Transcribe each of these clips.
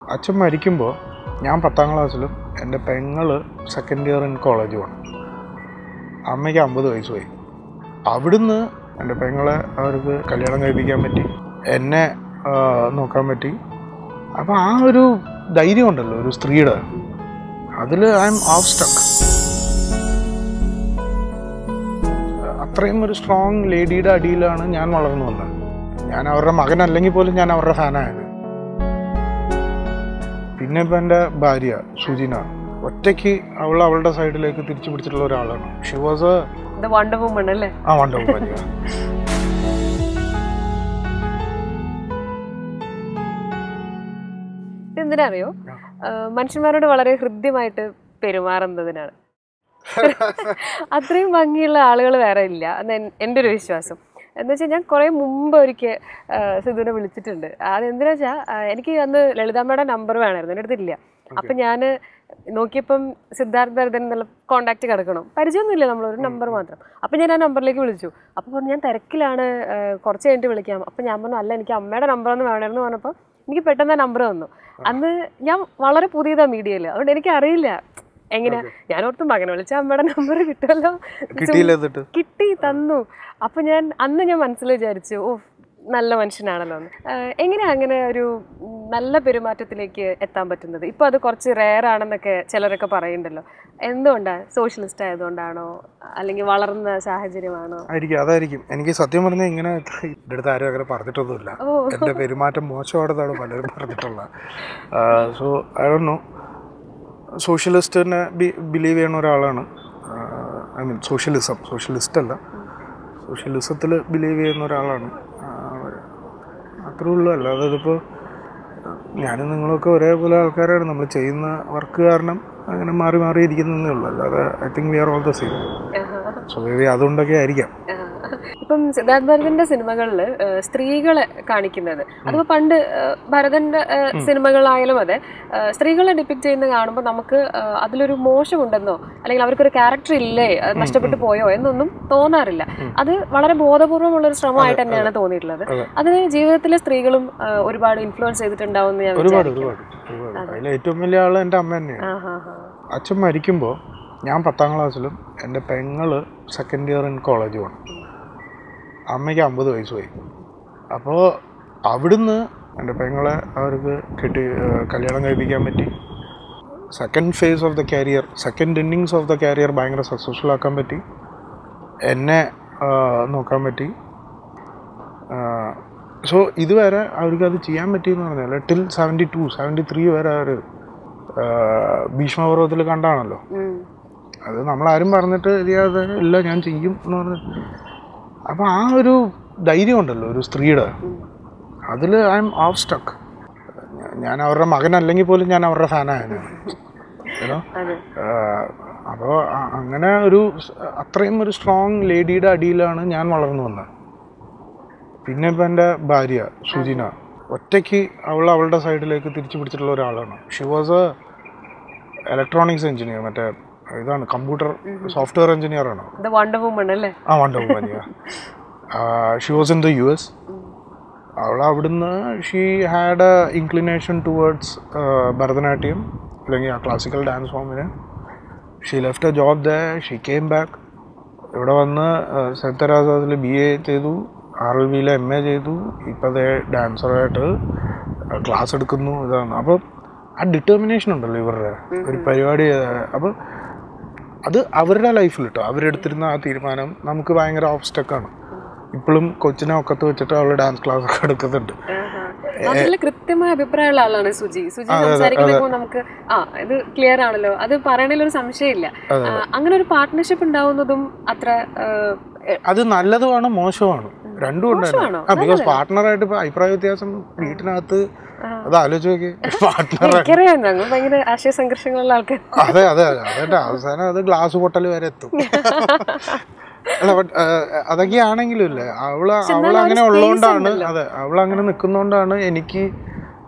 അച്ഛൻ മരിക്കുമ്പോൾ ഞാൻ പത്താം ക്ലാസ്സിലും എൻ്റെ പെങ്ങള് സെക്കൻഡ് ഇയർ ഇൻ കോളേജുമാണ് അമ്മയ്ക്ക് അമ്പത് വയസ്സുമായി അവിടുന്ന് എൻ്റെ പെങ്ങളെ അവർക്ക് കല്യാണം കഴിപ്പിക്കാൻ പറ്റി എന്നെ ആ, നോക്കാൻ പറ്റി അപ്പോൾ ആ ഒരു ധൈര്യം ഉണ്ടല്ലോ ഒരു സ്ത്രീയുടെ അതിൽ ഐ എം ഓഫ് സ്റ്റക്ക് അത്രയും ഒരു സ്ട്രോങ് ലേഡിയുടെ അടിയിലാണ് ഞാൻ വളർന്നു വന്നത് ഞാൻ അവരുടെ മകനല്ലെങ്കിൽ പോലും ഞാൻ അവരുടെ ഫാനായത് പിന്നെ ഇപ്പം എൻ്റെ ഭാര്യ സുജിന ഒറ്റയ്ക്ക് അവൾ അവളുടെ സൈഡിലേക്ക് തിരിച്ചു പിടിച്ചിട്ടുള്ള ഒരാളാണ് she was a the wonder woman അല്ലേ ആ വണ്ടവും ഭാര്യ ഇതെന്തിനാ അറിയോ ആ, മനുഷ്യന്മാരോട് വളരെ ഹൃദ്യമായിട്ട് പെരുമാറുന്നതിനാണ് അത്രയും ഭംഗിയുള്ള ആളുകൾ വേറെ ഇല്ല എന്ന് എൻ- എൻ്റെ ഒരു വിശ്വാസം എന്ന് വെച്ചാൽ ഞാൻ കുറേ മുമ്പ് ഒരിക്കൽ സിധുവിനെ വിളിച്ചിട്ടുണ്ട് അത് എന്തിനാ വെച്ചാൽ എനിക്ക് അന്ന് ലളിതാമ്മയുടെ നമ്പർ വേണമായിരുന്നു എൻ്റെ അടുത്തില്ല അപ്പം ഞാൻ നോക്കിയപ്പം സിദ്ധാർത്ഥ് ഭരതൻ എന്നുള്ള കോണ്ടാക്ട് കിടക്കണം പരിചയമൊന്നുമില്ല നമ്മൾ ഒരു നമ്പർ മാത്രം അപ്പം ഞാൻ ആ നമ്പറിലേക്ക് വിളിച്ചു അപ്പോൾ പറഞ്ഞു ഞാൻ തിരക്കിലാണ് ആ, കുറച്ച് കഴിഞ്ഞിട്ട് വിളിക്കാം അപ്പം ഞാൻ പറഞ്ഞു അല്ല എനിക്ക് അമ്മയുടെ നമ്പർ ഒന്ന് വേണമായിരുന്നു പറഞ്ഞപ്പോൾ എനിക്ക് പെട്ടെന്ന് ആ നമ്പർ തന്നു അന്ന് ഞാൻ വളരെ പുതിയതാണ് മീഡിയയിൽ അതുകൊണ്ട് എനിക്ക് അറിയില്ല എങ്ങനെ ഞാൻ ഓർത്ത് മകനെ വിളിച്ച അമ്മയുടെ നമ്പർ കിട്ടുമല്ലോ കിട്ടിയില്ല എന്നിട്ട് കിട്ടി തന്നു അപ്പൊ ഞാൻ അന്ന് ഞാൻ മനസ്സിൽ വിചാരിച്ചു ഓ നല്ല മനുഷ്യനാണല്ലോ എന്ന് ആഹ് എങ്ങനെയാ അങ്ങനെ ഒരു ഉം, നല്ല പെരുമാറ്റത്തിലേക്ക് എത്താൻ പറ്റുന്നത് ഇപ്പൊ അത് കുറച്ച് റെയർ ആണെന്നൊക്കെ ചിലരൊക്കെ പറയുന്നുണ്ടല്ലോ എന്തുകൊണ്ടാ സോഷ്യലിസ്റ്റ് ആയതുകൊണ്ടാണോ അല്ലെങ്കിൽ വളർന്ന സാഹചര്യമാണോ ആയിരിക്കും അതായിരിക്കും എനിക്ക് സത്യം പറഞ്ഞാൽ ഇങ്ങനെ എൻ്റെ അടുത്ത് ആരും അങ്ങനെ പറഞ്ഞിട്ടൊന്നുമില്ല ഓ എൻ്റെ പെരുമാറ്റം മോശമാണെന്നാണ് പലരും പറഞ്ഞിട്ടുള്ളത് സോ ഐ ഡോ നോ സോഷ്യലിസ്റ്റിനെ ബി ബിലീവ് ചെയ്യുന്ന ഒരാളാണ് ഐ മീൻ സോഷ്യലിസം സോഷ്യലിസ്റ്റ് അല്ല സോഷ്യലിസത്തിൽ ബിലീവ് ചെയ്യുന്ന ഒരാളാണ് ആ, അത്രേ ഉള്ളൂ അല്ലാതെ ഇതിപ്പോൾ ഞാനും നിങ്ങളൊക്കെ ഒരേപോലെ ആൾക്കാരാണ് നമ്മൾ ചെയ്യുന്ന വർക്ക് കാരണം അങ്ങനെ മാറി മാറി ഇരിക്കുന്നതേ ഉള്ളൂ അല്ലാതെ I think we are all the same so maybe അതുകൊണ്ടൊക്കെ ആയിരിക്കാം ആഹ്. ഇപ്പം സിദ്ധാർത്ഥ് ഭരതന്റെ സിനിമകളിൽ സ്ത്രീകളെ കാണിക്കുന്നത് അതിപ്പോ പണ്ട് ആഹ്, ഭരതന്റെ ആഹ്, സിനിമകളായാലും അതെ ആഹ്, സ്ത്രീകളെ ഡിപ്പിക്ട് ചെയ്യുന്ന കാണുമ്പോൾ നമുക്ക് ആഹ്, അതിലൊരു മോശമുണ്ടെന്നോ അല്ലെങ്കിൽ അവർക്കൊരു ക്യാരക്ടർ ഇല്ലേ അത് നഷ്ടപ്പെട്ടു പോയോ എന്നൊന്നും തോന്നാറില്ല അത് വളരെ ബോധപൂർവമുള്ള ഒരു ശ്രമമായിട്ട് തന്നെയാണ് തോന്നിയിട്ടുള്ളത് അതെ. അതിന് ജീവിതത്തിലെ സ്ത്രീകളും ആഹ്, ഒരുപാട് ഇൻഫ്ലുവൻസ് ചെയ്തിട്ടുണ്ടാവും എന്ന് ഞാൻ ഒരുപാട് വിചാരിക്കുന്നു ഒരുപാട് ഒരുപാട് അതിൽ ഏറ്റവും വലിയ ആൾ എൻ്റെ അമ്മ തന്നെയാണ് ആഹ് ആഹ് ആഹ്. അച്ഛൻ മരിക്കുമ്പോൾ ഞാൻ പത്താം ക്ലാസ്സിലും എൻ്റെ പെങ്ങള് സെക്കൻഡ് ഇയർ ഇൻ കോളേജുമാണ് അമ്മയ്ക്ക് അമ്പത് വയസ്സുമായി അപ്പോൾ അവിടുന്ന് എൻ്റെ പെങ്ങളെ അവർക്ക് കെട്ടി ഏഹ് കല്യാണം കഴിപ്പിക്കാൻ പറ്റി second phase of the career second innings of the career ഭയങ്കര സക്സസ്ഫുൾ ആക്കാൻ പറ്റി എന്നെ ആഹ് നോക്കാൻ പറ്റി സോ ഇതുവരെ അവർക്ക് അത് ചെയ്യാൻ പറ്റിയെന്ന് പറഞ്ഞാൽ till seventy two seventy three വരെ അവർ ഭീഷ്മപർവ്വത്തിൽ കണ്ടാണല്ലോ ഉം. അത് നമ്മളാരും പറഞ്ഞിട്ട് ചെയ്യാതെ ഇല്ല ഞാൻ ചെയ്യും എന്ന് പറഞ്ഞ് അപ്പോൾ ആ ഒരു ധൈര്യം ഉണ്ടല്ലോ ഒരു സ്ത്രീയുടെ അതിൽ ഐ എം ഓഫ് സ്റ്റക്ക് ഞാൻ അവരുടെ മകനല്ലെങ്കിൽ പോലും ഞാൻ അവരുടെ ഫാനായിരുന്നു ഏനോ അതെ അപ്പോൾ അങ്ങനെ ഒരു സ്- അത്രയും ഒരു സ്ട്രോങ് ലേഡിയുടെ അടിയിലാണ് ഞാൻ വളർന്നു വന്നത് പിന്നെ ഇപ്പം എൻ്റെ ഭാര്യ സുജിന ഒറ്റയ്ക്ക് അവൾ അവളുടെ സൈഡിലേക്ക് തിരിച്ചു പിടിച്ചിട്ടുള്ള ഒരാളാണ് she was a electronics engineer മറ്റേ ഇതാണ് കമ്പ്യൂട്ടർ സോഫ്റ്റ്വെയർ എഞ്ചിനീയർ ആണ് ദ വണ്ടർ വുമൺ അല്ലേ ആ വണ്ട ഭാര്യ she was in the U S അവൾ അവിടുന്ന് she had a inclination towards Bharatanatyam അല്ലെങ്കിൽ ആ ക്ലാസിക്കൽ ഡാൻസ് ഫോമിന് she left a job the she came back ഇവിടെ വന്ന് സെൻറ്റ് തെരാസാസിൽ ബി എ ചെയ്തു ആർ എൽ വിയിൽ എം എ ചെയ്തു ഇപ്പം അതേ ഡാൻസറായിട്ട് ക്ലാസ് എടുക്കുന്നു ഇതാണ് അപ്പം ആ ഡിറ്റർമിനേഷൻ ഉണ്ടല്ലോ ഇവരുടെ ഒരു പരിപാടി അപ്പം അത് അവരുടെ ലൈഫിൽ കേട്ടോ അവരെടുത്തിരുന്ന ആ തീരുമാനം നമുക്ക് ഭയങ്കര ഓബ്സ്റ്റക്കാണ് ഇപ്പോഴും കൊച്ചിനെ ഒക്കത്ത് വെച്ചിട്ട് അവൾ ഡാൻസ് ക്ലാസ് ഒക്കെ എടുക്കുന്നുണ്ട് അതിൽ കൃത്യമായ അഭിപ്രായമുള്ള ആളാണ് സുജി സുജി സംസാരിക്കുമ്പോൾ നമുക്ക് ആ ഇത് ക്ലിയർ ആണല്ലോ അത് പറയണതിൽ ഒരു സംശയമില്ല ആ, അങ്ങനെ ഒരു പാർട്ട്ണർഷിപ്പ് ഉണ്ടാവുന്നതും അത്ര ആ, എ- അത് നല്ലതുമാണ് മോശമാണ് രണ്ടും മോശമാണോ? ഉണ്ടായിരുന്നു ആ ബിക്കോസ് പാർട്ട്ണറായിട്ട് ഇപ്പൊ അഭിപ്രായ വ്യത്യാസം വീട്ടിനകത്ത് അത് ആലോചിച്ച് നോക്കി പാർട്ട്ണർ എനിക്കറിയാം ഞങ്ങൾ ഭയങ്കര ആശയ സംഘർഷങ്ങളുള്ള ആൾക്കാർ അതെ അതെ അതെ അവസാനം അത് ഗ്ലാസ് പൊട്ടൽ വരെ എത്തും അല്ല but, ആ, അതൊക്കെ ആണെങ്കിലും ഇല്ലേ അവള് അവൾ അങ്ങനെ ഉള്ളതുകൊണ്ടാണ് അതെ അവൾ അങ്ങനെ നിൽക്കുന്നോണ്ടാണ് എനിക്ക്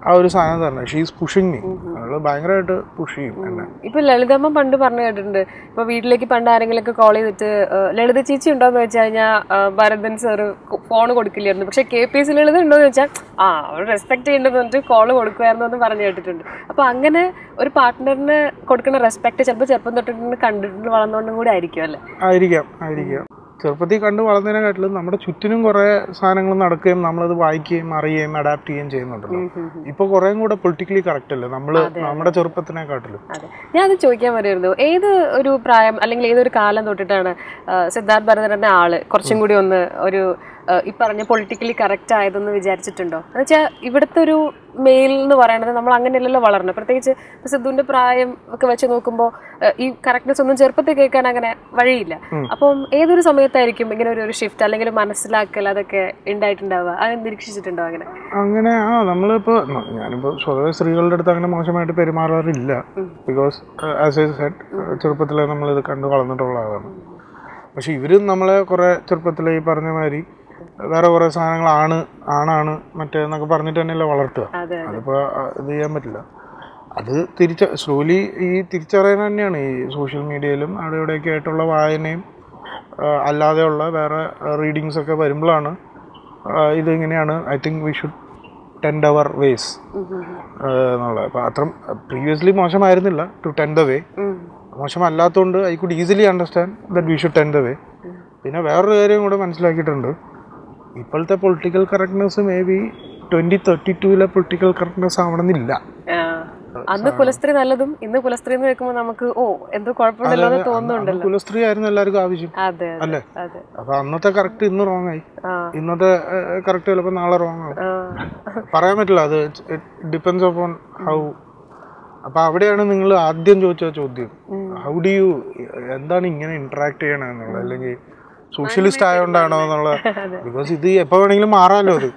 ആ ഒരു സാധനം തന്നെ ഷീസ് പുഷിങ് മീ അവള് ഭയങ്കരമായിട്ട് പുഷ് ചെയ്യും എന്നെ ഇപ്പൊ ലളിതമ്മ പണ്ട് പറഞ്ഞു കേട്ടിട്ടുണ്ട് ഇപ്പൊ വീട്ടിലേക്ക് പണ്ട് ആരെങ്കിലും ഒക്കെ കോൾ ചെയ്തിട്ട് ആ, ലളിത ചേച്ചി ഉണ്ടോന്ന് വെച്ച് കഴിഞ്ഞാൽ ഭരതൻ സാർ ഫോൺ കൊടുക്കില്ലായിരുന്നു പക്ഷെ കെ പി എസ് ലളിത ഉണ്ടോന്ന് വെച്ചാൽ ആ അവൾ റെസ്പെക്ട് ചെയ്യേണ്ടത് പറഞ്ഞിട്ട് കോൾ കൊടുക്കുമായിരുന്നു എന്ന് പറഞ്ഞു കേട്ടിട്ടുണ്ട് അപ്പൊ അങ്ങനെ ഒരു പാർട്ട്ണറിന് കൊടുക്കുന്ന റെസ്പെക്ട് ചിലപ്പോൾ ചെറുപ്പം തൊട്ടിട്ട് കണ്ടിട്ട് വളർന്നുകൊണ്ടും കൂടി ആയിരിക്കും അല്ലേ ആയിരിക്കാം ആയിരിക്കാം ചെറുപ്പത്തിൽ കണ്ട് വളർന്നതിനെക്കാട്ടിലും നമ്മുടെ ചുറ്റിനും കുറേ സാധനങ്ങൾ നടക്കുകയും നമ്മളത് വായിക്കുകയും അറിയുകയും അഡാപ്റ്റ് ചെയ്യുകയും ചെയ്യുന്നുണ്ടല്ലോ ഇപ്പൊ കുറേയും കൂടെ പൊളിറ്റിക്കലി കറക്റ്റ് അല്ലേ നമ്മള് നമ്മുടെ ചെറുപ്പത്തിനെക്കാട്ടിലും അതെ ഞാൻ അത് ചോദിക്കാൻ വരുമായിരുന്നു ഏത് ഒരു പ്രായം അല്ലെങ്കിൽ ഏതൊരു കാലം തൊട്ടിട്ടാണ് ആ, സിദ്ധാർത്ഥ് ഭരതന്റെ ആള് കുറച്ചും കൂടി ഒന്ന് ഒരു ആ, ഈ പറഞ്ഞ പൊളിറ്റിക്കലി കറക്റ്റ് ആയതെന്ന് വിചാരിച്ചിട്ടുണ്ടോ എന്ന് വെച്ചാൽ ഇവിടുത്തെ ഒരു മെയിൽ എന്ന് പറയുന്നത് നമ്മൾ അങ്ങനെയല്ലല്ലോ വളർന്നത് പ്രത്യേകിച്ച് ഇപ്പൊ സിദ്ധുവിന്റെ പ്രായം ഒക്കെ വെച്ച് നോക്കുമ്പോൾ ഈ കറക്റ്റ്നെസ് ഒന്നും ചെറുപ്പത്തിൽ കേൾക്കാൻ അങ്ങനെ വഴിയില്ല അപ്പം ഏതൊരു സമയത്തായിരിക്കും ഇങ്ങനെ ഒരു ഒരു ഷിഫ്റ്റ് അല്ലെങ്കിൽ ഒരു മനസ്സിലാക്കൽ അതൊക്കെ ഉണ്ടായിട്ടുണ്ടാവുക അത് നിരീക്ഷിച്ചിട്ടുണ്ടോ അങ്ങനെ അങ്ങനെ ആ നമ്മളിപ്പോ ന- ഞാനിപ്പോ സ്വതവേ സ്ത്രീകളുടെ അടുത്ത് അങ്ങനെ മോശമായിട്ട് പെരുമാറാറില്ല ബിക്കോസ് ആസ് എ സെറ്റ് ചെറുപ്പത്തിലെ നമ്മളിത് കണ്ട് വളർന്നിട്ടുള്ള ആളാണ് പക്ഷെ ഇവരും നമ്മളെ കുറെ ചെറുപ്പത്തിലെ ഈ പറഞ്ഞ മാതിരി വേറെ കുറെ സാധനങ്ങളാണ് ആണാണ് മറ്റേ എന്നൊക്കെ പറഞ്ഞിട്ട് തന്നെയല്ലേ വളർത്തുക അതെ അതിപ്പോ ആ, ഇത് ചെയ്യാൻ പറ്റില്ല അത് തിരിച്ച സ്ലോലി ഈ തിരിച്ചറിയാൻ തന്നെയാണ് ഈ സോഷ്യൽ മീഡിയയിലും അവിടെ ഇവിടെയൊക്കെ ആയിട്ടുള്ള വായനയും ആ, അല്ലാതെയുള്ള വേറെ റീഡിങ്സ് ഒക്കെ വരുമ്പോഴാണ് ആ, ഇതിങ്ങനെയാണ് I think we should tend our ways എന്നുള്ളത് അപ്പോൾ അത്ര പ്രീവിയസ്ലി മോശമായിരുന്നില്ല ടു ടെൻ ദ വേ മോശമല്ലാത്തതുകൊണ്ട് I could easily understand that we should tend the way പിന്നെ വേറൊരു കാര്യം കൂടെ മനസ്സിലാക്കിയിട്ടുണ്ട് ഇപ്പോഴത്തെ political correctness maybe twenty thirty ടൂവിലെ പൊളിറ്റിക്കൽ കറക്റ്റ്നെസ് ആവണമെന്നില്ല ആ. അന്ന് കുലസ്ത്രീ നല്ലതും ഇന്ന് കുലസ്ത്രീ എന്ന് കേൾക്കുമ്പോൾ നമുക്ക് ഓ എന്തോ കുഴപ്പമുണ്ടല്ലോ എന്ന് തോന്നുന്നുണ്ടല്ലോ അന്ന് കുലസ്ത്രീ ആയിരുന്നു എല്ലാവർക്കും ആവശ്യം അതെ അതെ അല്ലേ അതെ അപ്പൊ അന്നത്തെ കറക്റ്റ് ഇന്ന് റോങ് ആയി ആ ഇന്നത്തെ കറക്റ്റ് ചിലപ്പോൾ നാളെ റോങ് ആവും ആ. പറയാൻ പറ്റില്ല അത് ഡിപ്പെൻസ് ഓൺ ഹൗ അപ്പൊ അവിടെയാണ് നിങ്ങൾ ആദ്യം ചോദിച്ച ചോദ്യം ഹൗ ഡു യു എന്താണ് ഇങ്ങനെ ഇന്ററാക്ട് ചെയ്യണത് എന്നുള്ളത് അല്ലെങ്കിൽ സോഷ്യലിസ്റ്റ് ആയതുകൊണ്ടാണോ എന്നുള്ള ബിക്കോസ് ഇത് എപ്പോ വേണമെങ്കിലും മാറാമല്ലോ അത്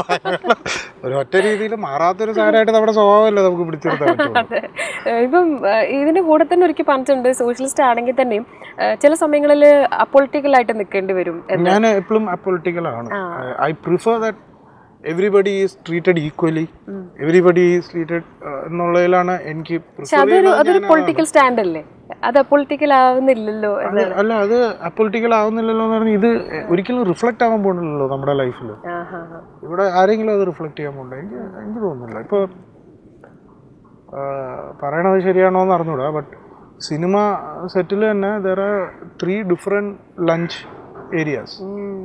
ഒരു ഒറ്റ രീതിയിൽ മാറാത്തൊരു സാധനമായിട്ട് നമ്മുടെ സ്വഭാവമല്ലേ നമുക്ക് പിടിച്ചെടുത്താൻ പറ്റുള്ളൂ അതെ ഏഹ് ഇപ്പം ഏഹ് ഇതിന്റെ കൂടെ തന്നെ ഒരിക്കൽ പറഞ്ഞിട്ടുണ്ട് സോഷ്യലിസ്റ്റ് ആണെങ്കിൽ തന്നെയും ഏഹ് ചില സമയങ്ങളിൽ അപ്പൊളിറ്റിക്കൽ ആയിട്ട് നിൽക്കേണ്ടി വരും എന്ന്. ഞാൻ എപ്പോഴും അപ്പൊളിറ്റിക്കൽ ആണ് I prefer that everybody is treated equally everybody is treated എന്നുള്ളതിലാണ് എനിക്ക് prefer പക്ഷെ അതൊരു ചെയ്യുന്നത് അതൊരു ഞാൻ പൊളിറ്റിക്കൽ സ്റ്റാൻഡ് അല്ലേ അത് അപ്പൊളിറ്റിക്കൽ ആവുന്നില്ലല്ലോ എന്ന് അത് അല്ല അത് അപ്പൊളിറ്റിക്കൽ ആവുന്നില്ലല്ലോ എന്ന് പറഞ്ഞാൽ ഇത് ഒരിക്കലും റിഫ്ലക്റ്റ് ആവാൻ പോകുന്നില്ലല്ലോ നമ്മുടെ ലൈഫിൽ ആഹാ. ഇവിടെ ആരെങ്കിലും അത് റിഫ്ലക്റ്റ് ചെയ്യാൻ പോകണ്ട എനിക്ക് എനിക്ക് തോന്നുന്നില്ല ഇപ്പോൾ പറയണത് ശരിയാണോ എന്ന് അറിഞ്ഞൂടാ ബട്ട് സിനിമ സെറ്റിൽ തന്നെ there are three different lunch areas ഉം.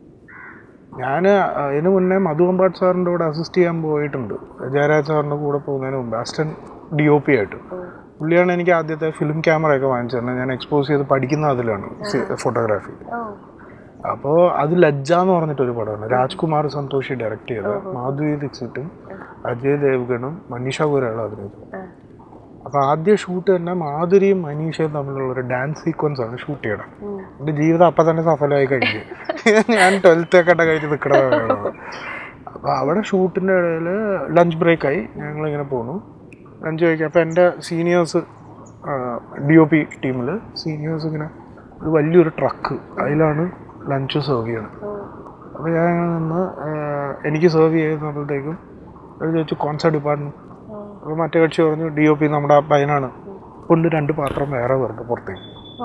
ഞാൻ ഇതിന് മുന്നേ മധു അമ്പാട്ട് സാറിൻ്റെ കൂടെ അസിസ്റ്റ് ചെയ്യാൻ പോയിട്ടുണ്ട് ജയരാജ് സാറിൻ്റെ കൂടെ പോകുന്നതിന് മുമ്പ് അസിസ്റ്റൻറ്റ് ഡി ഒ പി ആയിട്ട് പുള്ളിയാണ് എനിക്ക് ആദ്യത്തെ ഫിലിം ക്യാമറ ഒക്കെ വാങ്ങിച്ചു തന്നെ ഞാൻ എക്സ്പോസ് ചെയ്ത് പഠിക്കുന്ന അതിലാണ് ഫോട്ടോഗ്രാഫി ഓ. അപ്പോൾ അത് ലജ്ജ എന്ന് പറഞ്ഞിട്ടൊരു പടമാണ് രാജ്കുമാർ സന്തോഷി ഡയറക്റ്റ് ചെയ്ത മാധുരി ദീക്ഷിറ്റും അജയ് ദേവ്ഗണും മനീഷ ഗോരയാണ് അഭിനയിച്ചത് ആ. അപ്പോൾ ആദ്യ ഷൂട്ട് തന്നെ മാധുരിയും മനീഷയും തമ്മിലുള്ള ഒരു ഡാൻസ് സീക്വൻസ് ആണ് ഷൂട്ട് ചെയ്യണം ഉം. എൻ്റെ ജീവിതം അപ്പം തന്നെ സഫലമായി കഴിഞ്ഞു ഞാൻ ട്വൽത്ത് ഒക്കെ കഴിഞ്ഞ് നിൽക്കണതാണ് അപ്പോൾ അവിടെ ഷൂട്ടിൻ്റെ ഇടയിൽ ലഞ്ച് ബ്രേക്കായി ഞങ്ങളിങ്ങനെ പോണു ലഞ്ച് കഴിക്കുക അപ്പോൾ എൻ്റെ സീനിയേഴ്സ് ഡി ഒ പി ടീമിൽ സീനിയേഴ്സ് ഇങ്ങനെ ഒരു വലിയൊരു ട്രക്ക് അതിലാണ് ലഞ്ച് സെർവ് ചെയ്യണം ഓ. അപ്പോൾ ഞാൻ ഇങ്ങനെ നിന്ന് ആ, എനിക്ക് സെർവ് ചെയ്യുന്നപ്പോഴത്തേക്കും അവർ ചോദിച്ചു കോൺസേർട്ട് ഡിപ്പാർട്ട്മെൻറ്റ് അപ്പോൾ മറ്റേ കക്ഷി പറഞ്ഞു ഡി ഒ പി നമ്മുടെ ആ പയ്യനാണ് കൊണ്ട് രണ്ട് പാത്രം വേറെ വെറുതെ പുറത്തേക്ക് ഓ.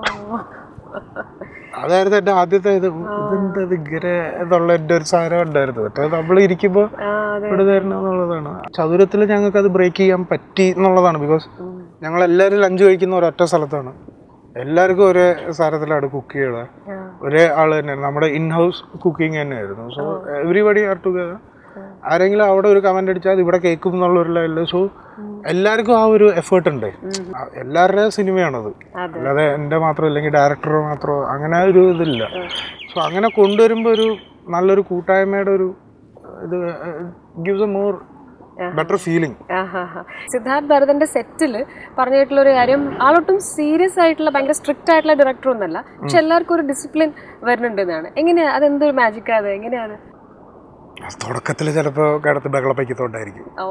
അതായിരുന്നു എൻ്റെ ആദ്യത്തെ ഇത് ഇതെന്താ ഇത് ഇങ്ങനെ എന്നുള്ള എൻ്റെ ഒരു സാധനം ഉണ്ടായിരുന്നു മറ്റേ നമ്മൾ ഇരിക്കുമ്പോൾ ആ, അതെ ഇവിടെ തരണം എന്നുള്ളതാണ് ചതുരത്തിൽ ഞങ്ങൾക്ക് അത് ബ്രേക്ക് ചെയ്യാൻ പറ്റി എന്നുള്ളതാണ് ബിക്കോസ് ഉം. ഞങ്ങൾ എല്ലാവരും ലഞ്ച് കഴിക്കുന്ന ഒരൊറ്റ സ്ഥലത്താണ് എല്ലാവർക്കും ഒരേ സാധനത്തിലാണ് കുക്ക് ചെയ്യുക ആ. ഒരേ ആൾ തന്നെയാണ് നമ്മുടെ ഇൻ ഹൗസ് കുക്കിംഗ് തന്നെയായിരുന്നു സോ എവറിബഡി ആർ ടുഗദർ ആരെങ്കിലും അവിടെ ഒരു കമന്റ് അടിച്ചാൽ അത് ഇവിടെ കേൾക്കും എന്നുള്ള ഒരു ലെവലിൽ സോ എല്ലാവർക്കും ആ ഒരു എഫേർട്ട് ഉണ്ട് ആ, എല്ലാവരുടെയും സിനിമയാണത് അതെ. അല്ലാതെ എൻ്റെ മാത്രം അല്ലെങ്കിൽ ഡയറക്ടറോ മാത്രമോ അങ്ങനെ ഒരു ഇതില്ല സോ അങ്ങനെ കൊണ്ടുവരുമ്പോൾ ഒരു നല്ലൊരു കൂട്ടായ്മയുടെ ഒരു ഇത് gives a more better feeling ആഹാഹാ. സിദ്ധാർത്ഥ് ഭരതന്റെ സെറ്റിൽ പറഞ്ഞിട്ടുള്ള ഒരു കാര്യം ആളൊട്ടും സീരിയസ് ആയിട്ടുള്ള ഭയങ്കര സ്ട്രിക്റ്റ് ആയിട്ടുള്ള ഡയറക്ടർ ഒന്നല്ല പക്ഷെ എല്ലാവർക്കും ഒരു ഡിസിപ്ലിൻ വരുന്നുണ്ട് എന്നാണ് എങ്ങനെയാ അതെന്തൊരു മാജിക് അത് എങ്ങനെയാണ് തുടക്കത്തിൽ ചിലപ്പോൾ കിടത്ത് ബഹളപ്പയ്ക്കത്തോണ്ടായിരിക്കും ഓ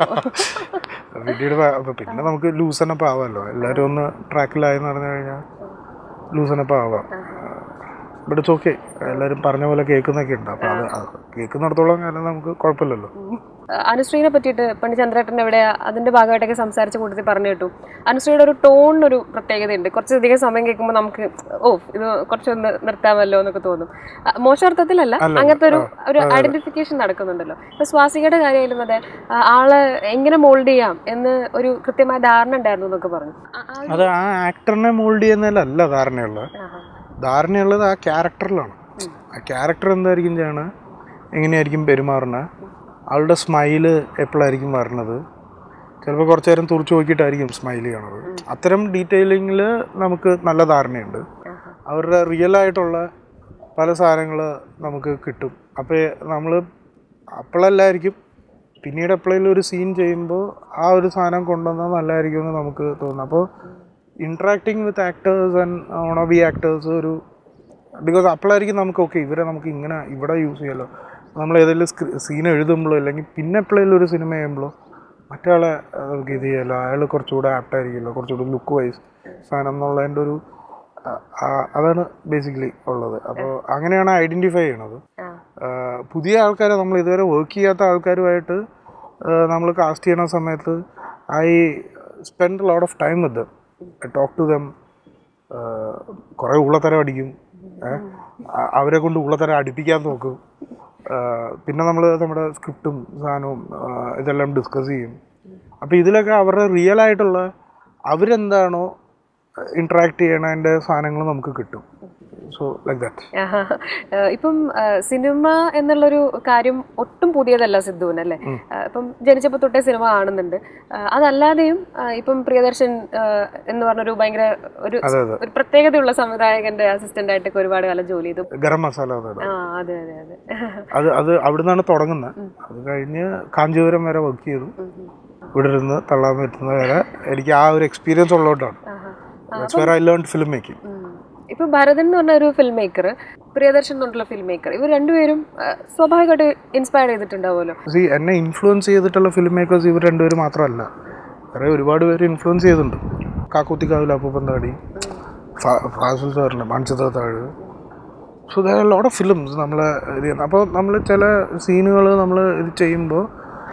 പിന്നീട് വ- അപ്പൊ പിന്നെ നമുക്ക് ലൂസനപ്പ് ആവാമല്ലോ എല്ലാവരും ഒന്ന് ട്രാക്കിലായെന്ന് പറഞ്ഞു കഴിഞ്ഞാൽ ലൂസനപ്പ് ആവാം ബട്ട് ഇറ്റ്സ് ഓക്കെ എല്ലാവരും പറഞ്ഞ പോലെ കേൾക്കുന്നൊക്കെ ഉണ്ട് അപ്പോൾ അത് അത് കേൾക്കുന്നിടത്തോളം കാലം നമുക്ക് കുഴപ്പമില്ലല്ലോ അനുശ്രീനെ പറ്റിയിട്ട് പണ്ട് ചന്ദ്രേട്ടൻ എവിടെ അതിന്റെ ഭാഗമായിട്ടൊക്കെ സംസാരിച്ച കൂട്ടത്തിൽ പറഞ്ഞു കേട്ടു അനുശ്രീയുടെ ഒരു ടോണിനൊരു പ്രത്യേകതയുണ്ട് കുറച്ചധികം സമയം കേൾക്കുമ്പോൾ നമുക്ക് ഓ ഇത് കുറച്ചൊന്ന് നിർത്താമല്ലോ എന്നൊക്കെ തോന്നും ആ, മോശാർത്ഥത്തിലല്ല അങ്ങനത്തെ ഒരു ഒരു ഐഡന്റിഫിക്കേഷൻ നടക്കുന്നുണ്ടല്ലോ ഇപ്പൊ സ്വാസികയുടെ കാര്യമായാലും അതെ ആ, ആളെ എങ്ങനെ മോൾഡ് ചെയ്യാം എന്ന് ഒരു കൃത്യമായ ധാരണ ഉണ്ടായിരുന്നു എന്നൊക്കെ പറഞ്ഞു ആ- ആ ഒരു- അത് ആ ആക്ടറിനെ മോൾഡ് ചെയ്യുന്നതിലല്ല ധാരണയുള്ളത് ആഹാ. ധാരണയുള്ളത് ആ ക്യാരക്ടറിലാണ് ആ ക്യാരക്ടർ എന്തായിരിക്കും ചെയ്യണത് എങ്ങനെയായിരിക്കും പെരുമാറുന്നത് ആളുടെ സ്മൈല് എപ്പോഴായിരിക്കും വരണത് ചിലപ്പോൾ കുറച്ച് നേരം തുറച്ചു നോക്കിയിട്ടായിരിക്കും സ്മൈൽ ചെയ്യണത് അത്തരം ഡീറ്റെയിലിങ്ങിൽ നമുക്ക് നല്ല ധാരണയുണ്ട് ആഹാ. അവരുടെ റിയൽ ആയിട്ടുള്ള പല സാധനങ്ങൾ നമുക്ക് കിട്ടും അപ്പോൾ നമ്മൾ അപ്പോഴല്ലായിരിക്കും പിന്നീട് എപ്പോഴെങ്കിലും ഒരു സീൻ ചെയ്യുമ്പോൾ ആ ഒരു സാധനം കൊണ്ടുവന്നാൽ നല്ലതായിരിക്കും എന്ന് നമുക്ക് തോന്നുന്നു അപ്പോൾ interacting with actors and on B actors ഒരു ബിക്കോസ് അപ്പോഴായിരിക്കും നമുക്ക് ഓക്കെ ഇവരെ നമുക്ക് ഇങ്ങനെ ഇവിടെ യൂസ് ചെയ്യാമല്ലോ നമ്മൾ ഏതെങ്കിലും സീൻ എഴുതുമ്പോഴോ അല്ലെങ്കിൽ പിന്നെ എപ്പോഴെങ്കിലും ഒരു സിനിമ ചെയ്യുമ്പോഴോ മറ്റേ നമുക്ക് ഇത് ചെയ്യാമല്ലോ അയാൾ കുറച്ചുകൂടെ ആപ്റ്റായിരിക്കുമല്ലോ കുറച്ചുകൂടി ലുക്ക് വൈസ് സാധനം എന്നുള്ളതിൻ്റെ ഒരു ആ- ആ- അതാണ് ബേസിക്കലി ഉള്ളത് അപ്പോൾ അങ്ങനെയാണ് ഐഡൻറ്റിഫൈ ചെയ്യണത് ആ. ആഹ് പുതിയ ആൾക്കാരെ നമ്മൾ ഇതുവരെ വർക്ക് ചെയ്യാത്ത ആൾക്കാരുമായിട്ട് നമ്മൾ കാസ്റ്റ് ചെയ്യണ സമയത്ത് I spend lot of time with I talk to them കുറേ ഉള്ളത്തരം അടിക്കും ഏഹ് അ- അവരെ കൊണ്ട് ഉള്ളത്തരം അടുപ്പിക്കാൻ നോക്കും ആഹ് പിന്നെ നമ്മൾ നമ്മുടെ സ്ക്രിപ്റ്റും സാധനവും ആഹ് ഇതെല്ലാം ഡിസ്കസ് ചെയ്യും അപ്പോൾ ഇതിലൊക്കെ അവരുടെ റിയൽ ആയിട്ടുള്ള അവരെന്താണോ ഇൻട്രാക്ട് ചെയ്യണതിൻ്റെ സാധനങ്ങൾ നമുക്ക് കിട്ടും സോ ലൈക്ക് ദാറ്റ് ആഹാ. ഏഹ് ഇപ്പം ഏഹ് സിനിമ എന്നുള്ളൊരു കാര്യം ഒട്ടും പുതിയതല്ല സിദ്ധുവിന് അല്ലേ ഏഹ് ഇപ്പം ജനിച്ചപ്പോൾ തൊട്ടേ സിനിമ കാണുന്നുണ്ട് ഏഹ് അതല്ലാതെയും ഏഹ് ഇപ്പം പ്രിയദർശൻ ഏഹ് എന്ന് പറഞ്ഞൊരു ഭയങ്കര ഒരു അതെ അതെ ഒരു പ്രത്യേകതയുള്ള സംവിധായകന്റെ അസിസ്റ്റന്റ് ആയിട്ടൊക്കെ ഒരുപാട് കാലം ജോലി ചെയ്തു ഗരം മസാല അതെ ആ അതെ അതെ അതെ അത് അത് അവിടുന്നാണ് തുടങ്ങുന്നത് അത് കഴിഞ്ഞ് കാഞ്ചീപുരം വരെ വർക്ക് ചെയ്തു ഇവിടെ ഇരുന്ന് തള്ളാൻ പറ്റുന്ന വരെ എനിക്ക് ആ ഒരു എക്സ്പീരിയൻസ് ഉള്ളതുകൊണ്ടാണ് ആഹാ. That's where I learn film making ഉം. ഇപ്പൊ ഭരതൻ എന്ന് പറഞ്ഞ ഒരു ഫിലിം മേക്കർ പ്രിയദർശൻ എന്ന് പറഞ്ഞിട്ടുള്ള ഫിലിം മേക്കർ ഇവർ രണ്ടുപേരും ഏഹ് സ്വാഭാവികമായിട്ട് ഇൻസ്പയർ ചെയ്തിട്ടുണ്ടാവുമല്ലോ സി എന്നെ ഇൻഫ്ലുവൻസ് ചെയ്തിട്ടുള്ള ഫിലിം മേക്കേഴ്സ് ഇവർ രണ്ടുപേരും മാത്രമല്ല വേറെ ഒരുപാട് പേര് ഇൻഫ്ലുവൻസ് ചെയ്തിട്ടുണ്ട് കാക്കൂത്തിക്കാവിൽ അപ്പൂപ്പന്താടി ഫാസിൽ സാറിൻ്റെ Manichitrathazhu so there are lot of films നമ്മൾ ഇത് ചെയ്യുന്നത് അപ്പോൾ നമ്മൾ ചില സീനുകൾ നമ്മൾ ഇത് ചെയ്യുമ്പോൾ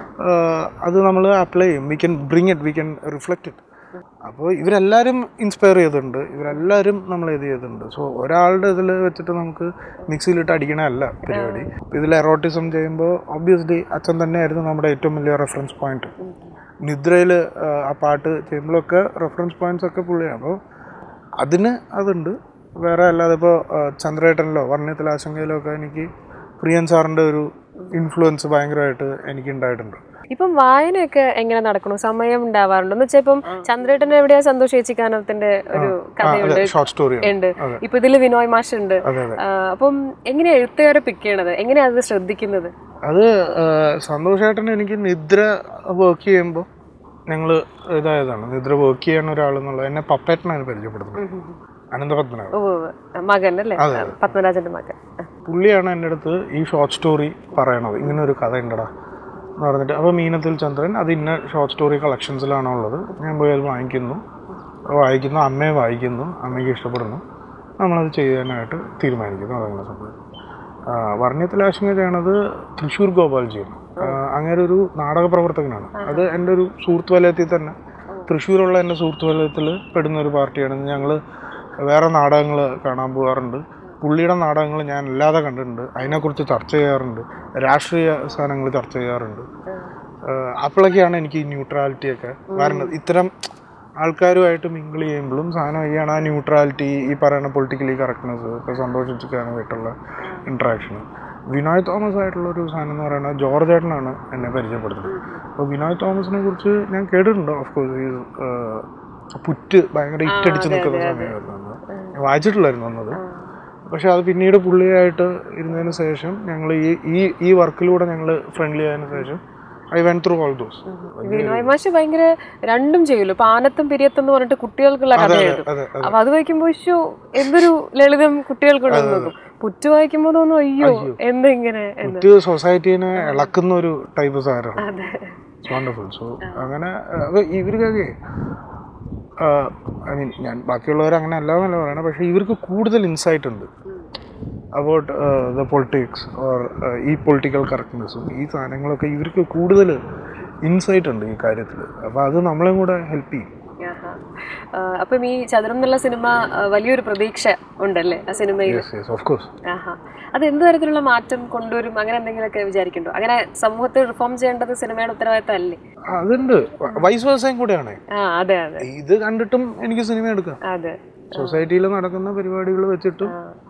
അത് നമ്മൾ അപ്ലൈ ചെയ്യും we can bring it we can reflect it അപ്പോൾ ഇവരെല്ലാവരും ഇൻസ്പയർ ചെയ്തിട്ടുണ്ട് ഇവരെല്ലാവരും നമ്മൾ ഇത് ചെയ്തിട്ടുണ്ട് സോ ഒരാളുടെ ഇതിൽ വെച്ചിട്ട് നമുക്ക് മിക്സിയിലിട്ട് അടിക്കണമല്ല പരിപാടി ഇതിൽ എറോട്ടിസം ചെയ്യുമ്പോൾ ഒബ്വിയസ്ലി അച്ഛൻ തന്നെയായിരുന്നു നമ്മുടെ ഏറ്റവും വലിയ റെഫറൻസ് പോയിന്റ് നിദ്രയിൽ ആ പാട്ട് ചെയ്യുമ്പോഴൊക്കെ റെഫറൻസ് പോയിന്റ്സ് ഒക്കെ പുള്ളിയാണ് അപ്പോൾ അതിന് അതുണ്ട് വേറെ അല്ലാതെ ഇപ്പോൾ ചന്ദ്രേട്ടനിലോ വർണ്ണയത്തിലെ ആശങ്കയിലോ ഒക്കെ എനിക്ക് പ്രിയൻ സാറിൻ്റെ ഒരു ഇൻഫ്ലുവൻസ് ഭയങ്കരമായിട്ട് എനിക്ക് ഉണ്ടായിട്ടുണ്ട് ഇപ്പം വായനയൊക്കെ എങ്ങനെ നടക്കണു സമയം ഉണ്ടാവാറുണ്ട് എന്ന് വെച്ചാൽ ഇപ്പം ചന്ദ്രേട്ടൻ എവിടെയാ സന്തോഷ് ചേച്ചിക്കാനത്തിന്റെ ഒരു കഥയുണ്ട് ഷോർട്ട് സ്റ്റോറി ഉണ്ട് ഇപ്പൊ ഇതില് വിനോയ് മാഷ് ഉണ്ട് അതെ അതെ ആ, അപ്പം എങ്ങനെയാ എഴുത്തുകാരെ പിക്ക് ചെയ്യണത് എങ്ങനെയാ അത് ശ്രദ്ധിക്കുന്നത് അത് സന്തോഷേട്ടൻ എനിക്ക് നിദ്ര വർക്ക് ചെയ്യുമ്പോൾ ഞങ്ങൾ ഇതായതാണ് നിദ്ര വർക്ക് ചെയ്യണ ഒരാളെന്നുള്ളത് എന്നെ പപ്പേട്ടനാണ് പരിചയപ്പെടുത്തുന്നത് അനന്തപത്മനാഭൻ ഓ മകൻ അല്ലേ പത്മരാജന്റെ മകൻ പുള്ളിയാണ് എൻ്റെ അടുത്ത് ഈ ഷോർട്ട് സ്റ്റോറി പറയണത് ഇങ്ങനെ ഒരു കഥ ഉണ്ടടാ എന്ന് പറഞ്ഞിട്ട് അപ്പോൾ മീനത്തിൽ ചന്ദ്രൻ അത് ഇന്ന ഷോർട്ട് സ്റ്റോറി കളക്ഷൻസിലാണോ ഉള്ളത് ഞാൻ പോയി അത് വാങ്ങിക്കുന്നു വായിക്കുന്നു അമ്മയെ വായിക്കുന്നു അമ്മയ്ക്ക് ഇഷ്ടപ്പെടുന്നു നമ്മളത് ചെയ്യാനായിട്ട് തീരുമാനിക്കുന്നു അതങ്ങനെ സംഭവം വർണ്ണയത്തിലെ ആശങ്ക ചെയ്യണത് തൃശ്ശൂർ ഗോപാൽജിയാണ് അങ്ങനെ ഒരു നാടക പ്രവർത്തകനാണ് അത് എൻ്റെ ഒരു സുഹൃത്ത് വലയത്തിൽ തന്നെ തൃശ്ശൂരുള്ള എൻ്റെ സുഹൃത്ത് വലയത്തിൽ പെടുന്ന ഒരു പാർട്ടിയാണ് ഞങ്ങൾ വേറെ നാടകങ്ങൾ കാണാൻ പോകാറുണ്ട് പുള്ളിയുടെ നാടകങ്ങൾ ഞാൻ അല്ലാതെ കണ്ടിട്ടുണ്ട് അതിനെക്കുറിച്ച് ചർച്ച ചെയ്യാറുണ്ട് രാഷ്ട്രീയ സാധനങ്ങൾ ചർച്ച ചെയ്യാറുണ്ട് ആഹ് അപ്പോഴൊക്കെയാണ് എനിക്ക് ഈ ന്യൂട്രാലിറ്റിയൊക്കെ വരുന്നത് ഇത്തരം ആൾക്കാരുമായിട്ട് മിങ്കിൾ ചെയ്യുമ്പോഴും സാധനം ചെയ്യണം ആ ന്യൂട്രാലിറ്റി ഈ പറയുന്ന പൊളിറ്റിക്കലി കറക്റ്റ്നെസ് ഇപ്പോൾ സന്തോഷിച്ചിരിക്കാനായിട്ടുള്ള ഇൻട്രാക്ഷൻ വിനോയ് തോമസ് ആയിട്ടുള്ള ഒരു സാധനം എന്ന് പറയുന്നത് ജോർജ് ഏട്ടനാണ് എന്നെ പരിചയപ്പെടുത്തുന്നത് അപ്പോൾ വിനോയ് തോമസിനെ കുറിച്ച് ഞാൻ കേട്ടിട്ടുണ്ട് ഓഫ് കോഴ്സ് ഈ പുറ്റ് ഭയങ്കര ഇറ്റടിച്ച് നിൽക്കുന്ന സമയമായിരുന്നു അന്ന്. ഞാൻ വായിച്ചിട്ടില്ലായിരുന്നു അന്നത് പക്ഷെ അത് പിന്നീട് പുള്ളിയായിട്ട് ഇരുന്നതിന് ശേഷം ഞങ്ങൾ ഈ ഈ ഈ വർക്കിലൂടെ ഞങ്ങൾ ഫ്രണ്ട്ലി ആയതിനു ശേഷം I went through all those Vinoy മാഷ് ഭയങ്കര രണ്ടും ചെയ്യുമല്ലോ ഇപ്പൊ ആനത്തും പിരിയത്തും എന്ന് പറഞ്ഞിട്ട് കുട്ടികൾക്കുള്ള കഥ എഴുതും അതെ അപ്പൊ അത് വായിക്കുമ്പോ ഇഷ്യൂ എന്തൊരു ലളിതം കുട്ടികൾക്കുള്ള നോക്കും പുറ്റു വായിക്കുമ്പോ തോന്നും അയ്യോ എന്തിങ്ങനെ എന്ന് പുറ്റ് സൊസൈറ്റീനെ ഇളക്കുന്ന ഒരു ടൈപ്പ് സാധനമാണ് അതെ വണ്ടർഫുൾ സോ അങ്ങനെ അപ്പോൾ ഇവർക്കൊക്കെ ഐ മീൻ ഞാൻ ബാക്കിയുള്ളവർ അങ്ങനെ അല്ലാന്നല്ല പറയണത് പക്ഷേ ഇവർക്ക് കൂടുതൽ ഇൻസൈറ്റ് ഉണ്ട് അബൌട്ട് ദ പൊളിറ്റിക്സ് ഓർ ഈ പൊളിറ്റിക്കൽ കറക്റ്റ്നെസ്സും ഈ സാധനങ്ങളൊക്കെ ഇവർക്ക് കൂടുതൽ ഇൻസൈറ്റ് ഉണ്ട് ഈ കാര്യത്തിൽ അപ്പോൾ അത് നമ്മളെയും കൂടെ ഹെൽപ്പ് ചെയ്യും ആഹാ. ആ, അപ്പം ഈ ചതുരം എന്നുള്ള സിനിമ ആ, വലിയൊരു പ്രതീക്ഷ ഉണ്ടല്ലേ ആ സിനിമയിൽ യെസ് യെസ് ഓഫ് കോഴ്സ് ആഹാ അത് എന്ത് തരത്തിലുള്ള മാറ്റം കൊണ്ടുവരും അങ്ങനെ എന്തെങ്കിലുമൊക്കെ വിചാരിക്കണ്ടോ അങ്ങനെ സമൂഹത്തെ റിഫോം ചെയ്യേണ്ടത് സിനിമയുടെ ഉത്തരവാദിത്തം അല്ലേ അതുണ്ട് വൈസ് വേഴ്സയും കൂടെയാണ് ആ അതെ അതെ ഇത് കണ്ടിട്ടും എനിക്ക് സിനിമ എടുക്കാം അതെ സൊസൈറ്റിയിൽ നടക്കുന്ന പരിപാടികൾ വെച്ചിട്ടും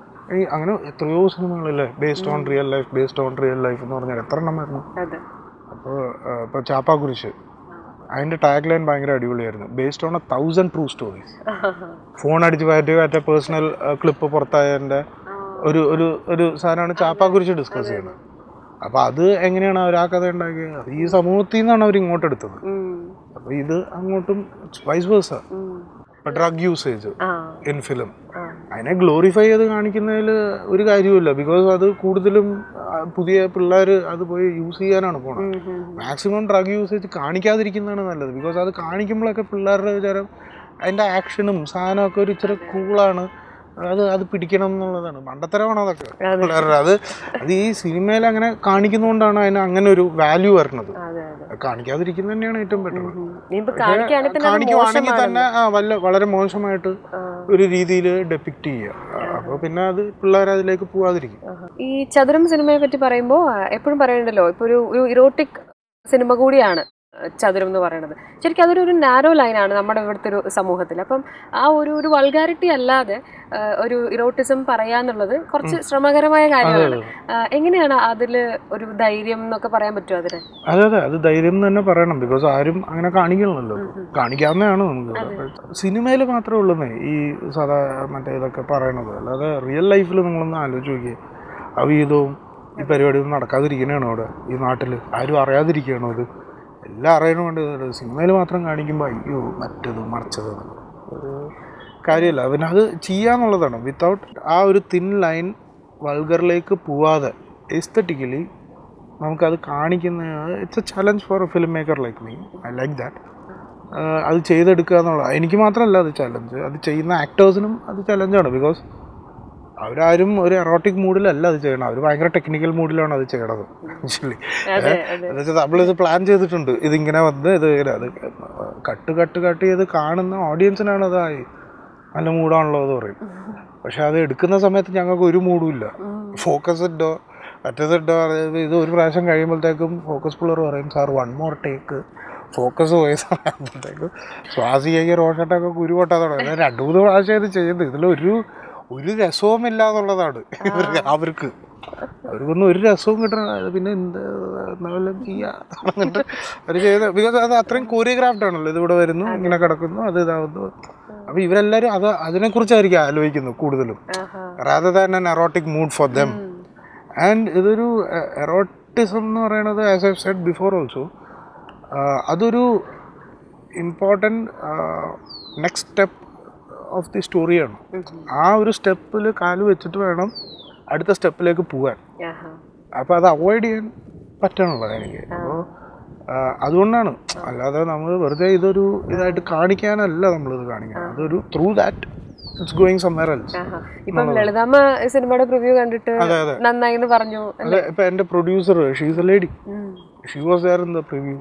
ഈ അങ്ങനെ എത്രയോ സിനിമകളല്ലേ based on real life based on real life എന്ന് പറഞ്ഞാൽ എത്ര എണ്ണം വരുന്നു അതെ അപ്പോൾ ഇപ്പോൾ ചാപ്പാക്കുരിശ് അതിൻ്റെ ടാഗ് ലൈൻ ഭയങ്കര അടിപൊളിയായിരുന്നു based on a thousand true stories phone അടിച്ച് പറ്റി മറ്റേ പേഴ്സണൽ ക്ലിപ്പ് പുറത്തായതിൻ്റെ ഒരു ഒരു ഒരു സാധനമാണ് ചാപ്പാക്കുരിശ് ഡിസ്കസ് ചെയ്യുന്നത് അപ്പോൾ അത് എങ്ങനെയാണ് അവർ ആ കഥ ഉണ്ടാക്കിയത് അത് ഈ സമൂഹത്തിൽ നിന്നാണ് അവർ ഇങ്ങോട്ട് എടുത്തത് ഉം. അപ്പോൾ ഇത് അങ്ങോട്ടും വൈസ് വേഴ്സ ഉം. ഇപ്പോൾ ഡ്രഗ് യൂസേജ് ആ ഇൻ ഫിലിം ആ. അതിനെ ഗ്ലോറിഫൈ ചെയ്ത് കാണിക്കുന്നതിൽ ഒരു കാര്യവുമില്ല ബിക്കോസ് അത് കൂടുതലും ആ, പുതിയ പിള്ളേർ അത് പോയി യൂസ് ചെയ്യാനാണ് പോണത് ഉം, ഉം. മാക്സിമം ഡ്രഗ് യൂസേജ് കാണിക്കാതിരിക്കുന്നതാണ് നല്ലത് ബിക്കോസ് അത് കാണിക്കുമ്പോഴൊക്കെ പിള്ളേരുടെ വിചാരം അതിൻ്റെ ആക്ഷനും സാധനമൊക്കെ ഒരു ഇച്ചിരി കൂളാണ് അത് അത് പിടിക്കണം എന്നുള്ളതാണ് മണ്ടത്തരമാണ് അതൊക്കെ പിള്ളേരുടെ അത് അത് ഈ സിനിമയിൽ അങ്ങനെ കാണിക്കുന്നതുകൊണ്ടാണ് അതിന് അങ്ങനെ ഒരു വാല്യൂ വരുന്നത് അതെ അതെ അത് കാണിക്കാതിരിക്കുന്നത് തന്നെയാണ് ഏറ്റവും ബെറ്റർ ഇനിയിപ്പോ കാണിക്കുകയാണെങ്കിൽ തന്നെ അത് കാണിക്കുവാണെങ്കിൽ മോശമാണ്. തന്നെ ആ വല്ല വളരെ മോശമായിട്ട് ആ. ഒരു രീതിയിൽ ഡെപ്പിക്റ്റ് ചെയ്യുക അപ്പോൾ പിന്നെ അത് പിള്ളേർ അതിലേക്ക് പോവാതിരിക്കും ആഹാ. ഈ ചതുരം സിനിമയെ പറ്റി പറയുമ്പോൾ എപ്പോഴും പറയണ്ടല്ലോ ഇപ്പൊ ഒരു ഒരു ഇറോട്ടിക് സിനിമ കൂടിയാണ് ആ, ചതുരം എന്ന് പറയുന്നത് ശരിക്കും അതൊരു ഒരു നാരോ ലൈനാണ് നമ്മുടെ ഇവിടുത്തെ ഒരു സമൂഹത്തിൽ അപ്പം ആ ഒരു ഒരു വൾഗാരിറ്റി അല്ലാതെ ആ, ഒരു ഇറോട്ടിസം പറയാന്നുള്ളത് കുറച്ച് ശ്രമകരമായ കാര്യമാണ് ആ, എങ്ങനെയാണ് അതിൽ ഒരു ധൈര്യം എന്നൊക്കെ പറയാൻ പറ്റുമോ അതിന് അതെ അതെ അത് ധൈര്യം എന്ന് തന്നെ പറയണം ബിക്കോസ് ആരും അങ്ങനെ കാണിക്കണമല്ലോ കാണിക്കാവുന്നതാണ് നമുക്ക് സിനിമയിൽ മാത്രമേ ഉള്ളൂന്നേ ഈ സാധാ മറ്റേ ഇതൊക്കെ പറയണത് അല്ലാതെ റിയൽ ലൈഫിൽ നിങ്ങളൊന്ന് ആലോചിച്ച് നോക്കിയേ അവീതവും ഈ പരിപാടിയൊന്നും നടക്കാതിരിക്കണേണോ അവിടെ ഈ നാട്ടിൽ ആരും അറിയാതിരിക്കുകയാണോ ഇത് എല്ലാം അറിയണമുണ്ട് സിനിമയിൽ മാത്രം കാണിക്കുമ്പോൾ അയ്യോ മറ്റത് മറിച്ചത് ഒരു കാര്യമില്ല പിന്നെ അത് ചെയ്യാന്നുള്ളതാണ് വിത്തൗട്ട് ആ ഒരു തിൻ ലൈൻ വൾഗറിലേക്ക് പോവാതെ എസ്തറ്റിക്കലി നമുക്കത് കാണിക്കുന്ന it's a challenge for a film maker like me I like that അത് ചെയ്തെടുക്കുക എന്നുള്ളത് എനിക്ക് മാത്രമല്ല അത് ചലഞ്ച് അത് ചെയ്യുന്ന ആക്ടേഴ്സിനും അത് ചലഞ്ചാണ് ബിക്കോസ് അവരാരും ഒരു എറോട്ടിക് മൂഡിലല്ല അത് ചെയ്യണം അവർ ഭയങ്കര ടെക്നിക്കൽ മൂഡിലാണ് അത് ചെയ്യണത് ആക്ച്വലി അതെ അതെ എന്നുവെച്ചാൽ നമ്മളിത് പ്ലാൻ ചെയ്തിട്ടുണ്ട് ഇതിങ്ങനെ വന്ന് ഇത് ഇങ്ങനെ അത് കട്ട് കട്ട് കട്ട് ചെയ്ത് കാണുന്ന ഓഡിയൻസിനാണ് അതായി നല്ല മൂടാണല്ലോ എന്ന് പറയും പക്ഷെ അത് എടുക്കുന്ന സമയത്ത് ഞങ്ങൾക്ക് ഒരു മൂഡും ഇല്ല ഫോക്കസ് ഇട്ടോ മറ്റേതിട്ടോ ഇത് ഒരു പ്രാവശ്യം കഴിയുമ്പോഴത്തേക്കും ഫോക്കസ് പിള്ളർ പറയും sir one more take focus പോയ സമയത്തേക്കും ശ്വാസികയ്ക്ക് റോഷട്ടൊക്കെ കുരുപൊട്ടാൻ തുടങ്ങി ഞാൻ രണ്ടു മൂന്ന് പ്രാവശ്യം ഇത് ചെയ്യുന്നത് ഇതിലൊരു ഒരു രസവും ഇല്ല എന്നുള്ളതാണ് ഇവർക്ക് അവർക്ക് അവർക്കൊന്നും ഒരു രസവും കിട്ടണം അത് പിന്നെ എന്ത് എന്നാലും ചെയ്യാ എന്നിട്ട് അവർ ചെയ്ത് ബിക്കോസ് അത് അത്രയും കോറിയോഗ്രാഫ്ഡ് ആണല്ലോ ഇതിവിടെ വരുന്നു ഇങ്ങനെ കിടക്കുന്നു അത് ഇതാവുന്നു അപ്പൊ ഇവരെല്ലാവരും അത് അതിനെക്കുറിച്ചായിരിക്കും ആലോചിക്കുന്നത് കൂടുതലും ആഹാ. Rather than an erotic mood for them and ഇതൊരു എറോട്ടിസം എന്ന് പറയുന്നത് as I said before also അതൊരു important next step of the സ്റ്റോറിയാണ് ആ ഒരു സ്റ്റെപ്പിൽ കാല് വെച്ചിട്ട് വേണം അടുത്ത സ്റ്റെപ്പിലേക്ക് പോകാൻ ആഹാ. അപ്പോൾ അത് അവോയ്ഡ് ചെയ്യാൻ പറ്റണുള്ളത് എനിക്ക് അപ്പോൾ അതുകൊണ്ടാണ് അല്ലാതെ നമ്മൾ വെറുതെ ഇതൊരു ഇതായിട്ട് കാണിക്കാനല്ല നമ്മളിത് കാണിക്കുന്നത് അതൊരു through that it's going somewhere else ആഹാ. ഇപ്പം ലളിതാമ്മ ഈ സിനിമയുടെ പ്രിവ്യൂ കണ്ടിട്ട് അതെ അതെ നന്നായി എന്ന് പറഞ്ഞു അതെ ഇപ്പം എൻ്റെ പ്രൊഡ്യൂസർ ഷീസ് എ ലേഡി ഉം. She was there in the preview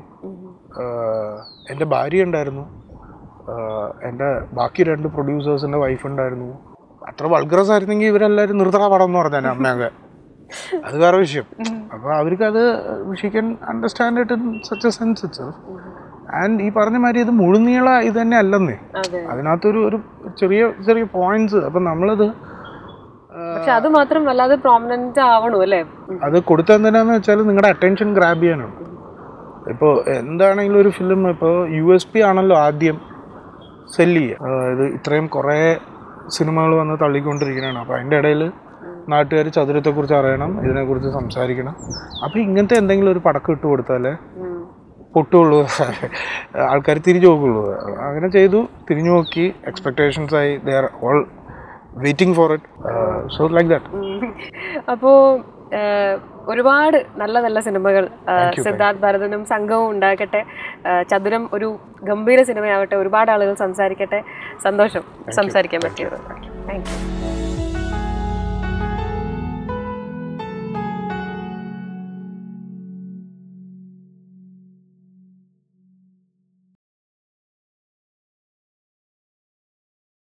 എൻ്റെ ഭാര്യ ഉണ്ടായിരുന്നു ആഹ് എൻ്റെ ബാക്കി രണ്ട് പ്രൊഡ്യൂസേഴ്സിൻ്റെ വൈഫ് ഉണ്ടായിരുന്നു അത്ര വൾഗറസ് ആയിരുന്നെങ്കിൽ ഇവരെല്ലാവരും നിർത്തണ പടം എന്ന് പറഞ്ഞാൽ അമ്മയൊക്കെ അത് വേറെ വിഷയം അപ്പോൾ അവർക്കത് she can understand it in such a sense it's and ഈ പറഞ്ഞ മാതിരി ഇത് മുഴുനീള ഇത് തന്നെ അല്ലെന്നേ അതെ അതിനകത്തൊരു ഒരു ചെറിയ ചെറിയ പോയിന്റ്സ് അപ്പം നമ്മളത് പക്ഷെ അത് മാത്രം വല്ലാതെ പ്രോമിനന്റ് ആവണു അല്ലേ ഉം. അത് കൊടുത്തെന്തിനാന്ന് വെച്ചാൽ നിങ്ങളുടെ അറ്റൻഷൻ ഗ്രാബ് ചെയ്യാനാണ് ഇപ്പോൾ എന്താണെങ്കിലും ഒരു ഫിലിം ഇപ്പോൾ യു എസ് പി ആണല്ലോ ആദ്യം സെല്ല് ചെയ്യുക അതായത് ഇത്രയും കുറേ സിനിമകൾ വന്ന് തള്ളിക്കൊണ്ടിരിക്കുന്നതാണ് അപ്പോൾ അതിൻ്റെ ഇടയിൽ നാട്ടുകാർ ചതുരത്തെക്കുറിച്ച് അറിയണം ഇതിനെക്കുറിച്ച് സംസാരിക്കണം അപ്പോൾ ഇങ്ങനത്തെ എന്തെങ്കിലും ഒരു പടക്കം ഇട്ട് കൊടുത്താലേ ഉം. പൊട്ടുള്ളൂ ആൾക്കാർ തിരിഞ്ഞു നോക്കുള്ളൂ അങ്ങനെ ചെയ്തു തിരിഞ്ഞു നോക്കി എക്സ്പെക്ടേഷൻസ് ആയി they are all waiting for it so like that ഉം. അപ്പോ ഏഹ്, ഒരുപാട് നല്ല നല്ല സിനിമകൾ ഏഹ്, സിദ്ധാർത്ഥ് ഭരതനും സംഘവും ഉണ്ടാക്കട്ടെ ഏഹ്, ചതുരം ഒരു ഗംഭീര സിനിമയാവട്ടെ ഒരുപാട് ആളുകൾ സംസാരിക്കട്ടെ സന്തോഷം സംസാരിക്കാൻ പറ്റിയത് താങ്ക് യു